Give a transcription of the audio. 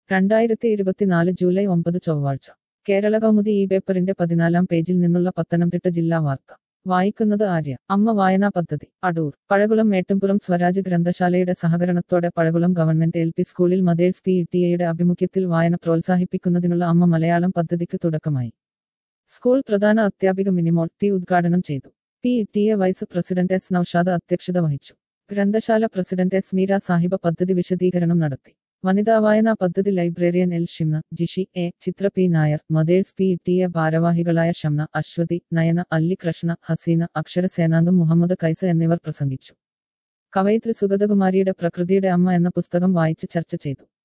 രണ്ടായിരത്തി ഇരുപത്തിനാല് ജൂലൈ ഒമ്പത് ചൊവ്വാഴ്ച കേരള കൗമുദി ഈ പേപ്പറിന്റെ പതിനാലാം പേജിൽ നിന്നുള്ള പത്തനംതിട്ട ജില്ലാ വാർത്ത വായിക്കുന്നത് ആര്യ അമ്മ വായനാ പദ്ധതി അടൂർ പഴകുളം മേട്ടുംപുറം സ്വരാജ് ഗ്രന്ഥശാലയുടെ സഹകരണത്തോടെ പഴകുളം ഗവൺമെന്റ് എൽ പി സ്കൂളിൽ മദേഴ്സ് പി ടി എയുടെ ആഭിമുഖ്യത്തിൽ വായന പ്രോത്സാഹിപ്പിക്കുന്നതിനുള്ള അമ്മ മലയാളം പദ്ധതിക്ക് തുടക്കമായി സ്കൂൾ പ്രധാന അധ്യാപിക മിനിമോൾ ടി ഉദ്ഘാടനം ചെയ്തു P T A vice president S Noushad അധ്യക്ഷത വഹിച്ചു ഗ്രന്ഥശാല പ്രസിഡന്റ് എസ് മീര സാഹിബ പദ്ധതി വിശദീകരണം നടത്തി വനിതാ വായനാ പദ്ധതി librarian L Shimna Jishi A Chithra P Nair mothers P T A ഭാരവാഹികളായ ഷംന അശ്വതി നയന അല്ലി കൃഷ്ണ ഹസീന അക്ഷരസേനാംഗം മുഹമ്മദ് കൈസ എന്നിവർ പ്രസംഗിച്ചു കവയിത്രി സുഗതകുമാരിയുടെ പ്രകൃതിയുടെ അമ്മ എന്ന പുസ്തകം വായിച്ച് ചർച്ച ചെയ്തു